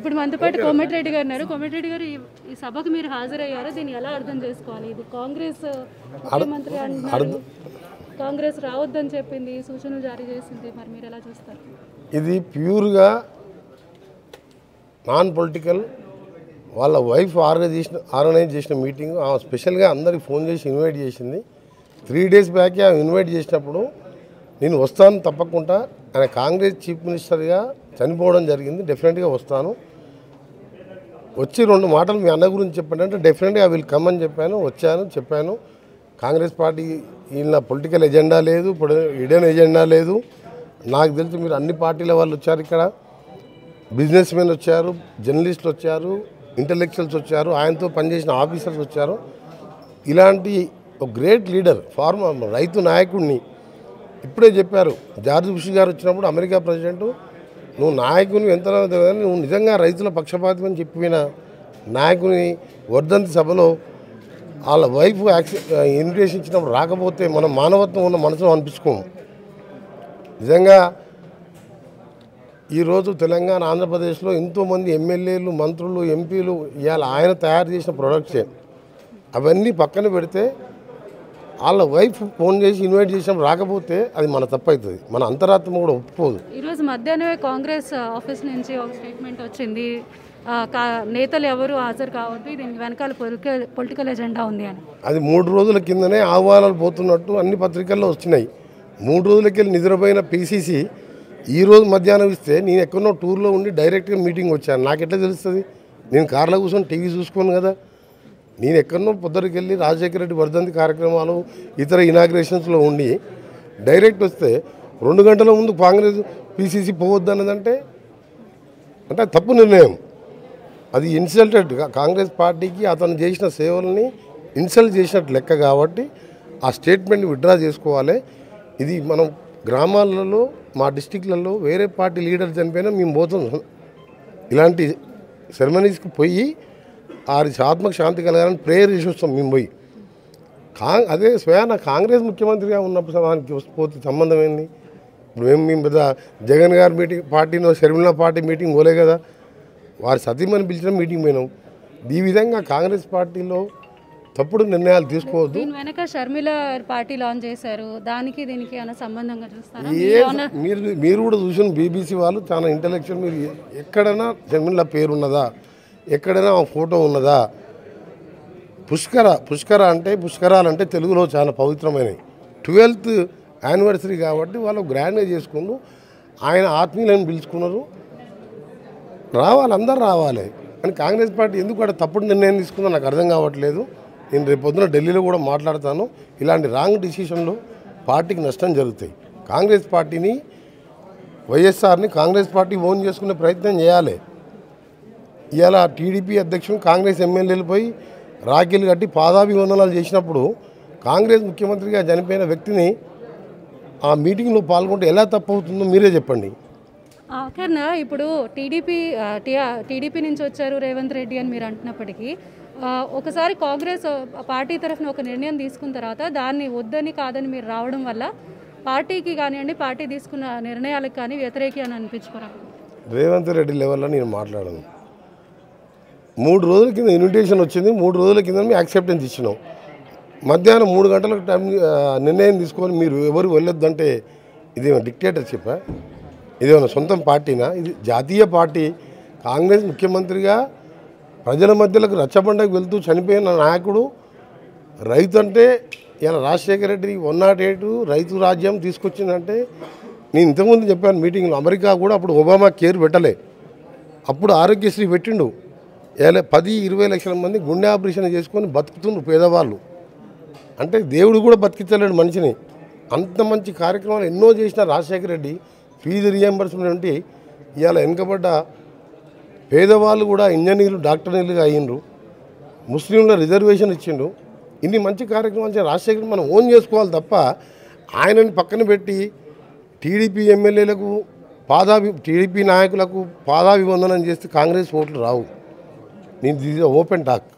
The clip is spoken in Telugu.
ఇప్పుడు మనతో పాటు కోమటిరెడ్డి గారు ఉన్నారు కోమటిరెడ్డి గారు ఈ- ఈ సభకు మీరు హాజరయ్యారు దీన్ని ఎలా అర్థం చేసుకోవాలి ఇది కాంగ్రెస్ ముఖ్యమంత్రి అంటున్నారు కాంగ్రెస్ రావద్దని చెప్పింది సూచనలు జారీ చేసింది మరి మీరు ఎలా చూస్తారు ఇది ప్యూర్గా నాన్ పొలిటికల్ వాళ్ళ వైఫ్ ఆర్గనైజ్ చేసిన ఆర్గనైజ్ చేసిన మీటింగ్ ఆమె స్పెషల్గా అందరికి ఫోన్ చేసి ఇన్వైట్ చేసింది త్రీ డేస్ బ్యాకే ఆమె ఇన్వైట్ చేసినప్పుడు నేను వస్తాను తప్పకుండా ఆయన కాంగ్రెస్ చీఫ్ మినిస్టర్గా చనిపోవడం జరిగింది డెఫినెట్గా వస్తాను వచ్చి రెండు మాటలు మీ అన్న గురించి చెప్పండి అంటే డెఫినెట్గా ఐ విల్ కమ్ అని చెప్పాను వచ్చాను చెప్పాను కాంగ్రెస్ పార్టీ ఈయన పొలిటికల్ ఎజెండా లేదు ఇడెన్ ఎజెండా లేదు నాకు తెలిసి మీరు అన్ని పార్టీల వాళ్ళు వచ్చారు ఇక్కడ బిజినెస్ మెన్ వచ్చారు జర్నలిస్టులు వచ్చారు ఇంటలెక్చువల్స్ వచ్చారు ఆయనతో పనిచేసిన ఆఫీసర్స్ వచ్చారు ఇలాంటి ఒక గ్రేట్ లీడర్ ఫార్మర్ రైతు నాయకుడిని ఇప్పుడే చెప్పారు జార్జ్ బుష్ గారు వచ్చినప్పుడు అమెరికా ప్రెసిడెంట్ నువ్వు నాయకుని ఎంత నువ్వు నిజంగా రైతుల పక్షపాతం అని చెప్పిన నాయకుని వర్ధంతి సభలో వాళ్ళ వైఫ్ యాక్సె ఇన్విటేషన్ ఇచ్చినప్పుడు రాకపోతే మనం మానవత్వం ఉన్న మనసును అనిపించుకోము నిజంగా ఈరోజు తెలంగాణ ఆంధ్రప్రదేశ్లో ఎంతోమంది ఎమ్మెల్యేలు మంత్రులు ఎంపీలు ఇవాళ ఆయన తయారు చేసిన ప్రొడక్ట్సే అవన్నీ పక్కన పెడితే వాళ్ళ వైఫ్ ఫోన్ చేసి ఇన్వైట్ చేసినప్పుడు రాకపోతే అది మన తప్పు అవుతుంది మన అంతరాత్మ కూడా ఒప్పుకోదు ఈరోజు మధ్యాహ్నమే కాంగ్రెస్ ఆఫీస్ నుంచి ఒక స్టేట్మెంట్ వచ్చింది ఆ, కా- నేతలు ఎవరు హాజరు కావద్దు దీనికి వెనకాల పొలిటికల్ పొలిటికల్ ఎజెండా ఉంది అని అది మూడు రోజుల కిందనే ఆహ్వానాలు పోతున్నట్టు అన్ని పత్రికల్లో వచ్చినాయి మూడు రోజులకి వెళ్ళి నిద్రపోయిన పీసీసీ ఈ రోజు మధ్యాహ్నం ఇస్తే నేను ఎక్కడో టూర్లో ఉండి డైరెక్ట్గా మీటింగ్ వచ్చాను నాకు ఎట్లా తెలుస్తుంది నేను కార్లో కూర్చొని టీవీ చూసుకోను కదా నేను ఎక్కడనో పొద్దురికి వెళ్ళి రాజశేఖర రెడ్డి వర్ధంతి కార్యక్రమాలు ఇతర ఇనాగ్రేషన్స్లో ఉండి డైరెక్ట్ వస్తే రెండు గంటల ముందు కాంగ్రెస్ పీసీసీ పోవద్దు అన్నదంటే అంటే తప్పు నిర్ణయం అది ఇన్సల్టెడ్ కాంగ్రెస్ పార్టీకి అతను చేసిన సేవల్ని ఇన్సల్ట్ చేసినట్టు లెక్క కాబట్టి ఆ స్టేట్మెంట్ విత్డ్రా చేసుకోవాలి ఇది మనం గ్రామాలలో మా డిస్టిక్లలో వేరే పార్టీ లీడర్ చనిపోయినా మేము పోతున్నాం ఇలాంటి సెరమనీస్కి పోయి ఆరి ఆత్మకు శాంతి కలగాలని ప్రేయర్ చేసి వస్తాం మేము పోయి కా అదే స్వయాన కాంగ్రెస్ ముఖ్యమంత్రిగా ఉన్నప్పుడు దానికి పోతే సంబంధం ఏంది ఇప్పుడు మేము మేము పెద్ద జగన్ గారి మీటింగ్ పార్టీనో షర్మిలా పార్టీ మీటింగ్ పోలే కదా వారి సతీమని పిలిచిన మీటింగ్ పోయినాం ఈ విధంగా కాంగ్రెస్ పార్టీలో తప్పుడు నిర్ణయాలు తీసుకోవద్దు దీని వెనక షర్మిల పార్టీ లాంచ్ చేశారు దానికి దీనికి ఏమైనా సంబంధంగా చూస్తారా ఏ మీరు మీరు కూడా చూసిన బీబీసీ వాళ్ళు చాలా ఇంటలెక్చువల్ మీరు ఎక్కడైనా షర్మిల పేరు ఉన్నదా ఎక్కడైనా ఆ ఫోటో ఉన్నదా పుష్కర పుష్కర అంటే పుష్కరాలు అంటే తెలుగులో చాలా పవిత్రమైనవి ట్వెల్త్ యానివర్సరీ కాబట్టి వాళ్ళు గ్రాండ్గా చేసుకున్నారు ఆయన ఆత్మీయులను పిలుచుకున్నారు రావాలి అందరు రావాలి కానీ కాంగ్రెస్ పార్టీ ఎందుకు అక్కడ తప్పుడు నిర్ణయం తీసుకుందో నాకు అర్థం కావట్లేదు నేను రేపు పొద్దున ఢిల్లీలో కూడా మాట్లాడతాను ఇలాంటి రాంగ్ డిసిషన్లు పార్టీకి నష్టం జరుగుతాయి కాంగ్రెస్ పార్టీని వైఎస్ఆర్ని కాంగ్రెస్ పార్టీ ఓన్ చేసుకునే ప్రయత్నం చేయాలి ఇవాళ టీడీపీ అధ్యక్షుడు కాంగ్రెస్ ఎమ్మెల్యేలు పోయి రాఖీలు కట్టి పాదాభివందనాలు చేసినప్పుడు కాంగ్రెస్ ముఖ్యమంత్రిగా చనిపోయిన వ్యక్తిని ఆ మీటింగ్లో పాల్గొంటే ఎలా తప్పు అవుతుందో మీరే చెప్పండి ఆఖరిన ఇప్పుడు టీడీపీ ఆ, టీ- టీడీపీ నుంచి వచ్చారు రేవంత్ రెడ్డి అని మీరు అంటున్నప్పటికీ ఆ, ఒకసారి కాంగ్రెస్ ఆ, పార్టీ తరఫున ఒక నిర్ణయం తీసుకున్న తర్వాత దాన్ని వద్దని కాదని మీరు రావడం వల్ల పార్టీకి కానివ్వండి పార్టీ తీసుకున్న నిర్ణయాలకు కానీ వ్యతిరేకి అని అనిపించుకోరా రేవంత్ రెడ్డి లెవెల్లో నేను మాట్లాడను మూడు రోజుల కింద ఇన్విటేషన్ వచ్చింది మూడు రోజుల కింద మేము యాక్సెప్టెన్స్ ఇచ్చినాం మధ్యాహ్నం మూడు గంటలకు టైం ఆ, నిర్ణయం తీసుకొని మీరు ఎవరు వెళ్ళొద్దంటే ఇదేమో డిక్టేటర్షిప్ ఇదేమన్నా సొంతం పార్టీనా ఇది జాతీయ పార్టీ కాంగ్రెస్ ముఖ్యమంత్రిగా ప్రజల మధ్యలోకి రచ్చబండకు వెళ్తూ చనిపోయిన నాయకుడు రైతు అంటే ఇలా Rajasekhara Reddy one nought eight రైతు రాజ్యం తీసుకొచ్చిందంటే నేను ఇంతకుముందు చెప్పాను మీటింగ్లో అమెరికా కూడా అప్పుడు ఒబామా కేర్ పెట్టలే అప్పుడు ఆరోగ్యశ్రీ పెట్టిండు ఏలే పది ఇరవై లక్షల మంది గుండె ఆపరేషన్ చేసుకొని బతుకుతుండ్రు పేదవాళ్ళు అంటే దేవుడు కూడా బతికించలేడు మనిషిని అంత మంచి కార్యక్రమాలు ఎన్నో చేసిన రాజశేఖర రెడ్డి ఫీజు రియంబర్స్మెంట్ అంటే ఇవాళ వెనుకబడ్డ పేదవాళ్ళు కూడా ఇంజనీర్లు డాక్టర్లు అయ్యిండ్రు ముస్లింల రిజర్వేషన్ ఇచ్చిండు ఇన్ని మంచి కార్యక్రమాలు చేసి రాజశేఖర్ మనం ఓన్ చేసుకోవాలి తప్ప ఆయనని పక్కన పెట్టి టీడీపీ ఎమ్మెల్యేలకు పాదాభి టీడీపీ నాయకులకు పాదాభివందనం చేస్తే కాంగ్రెస్ ఓట్లు రావు నేను ఇది ఓపెన్ టాక్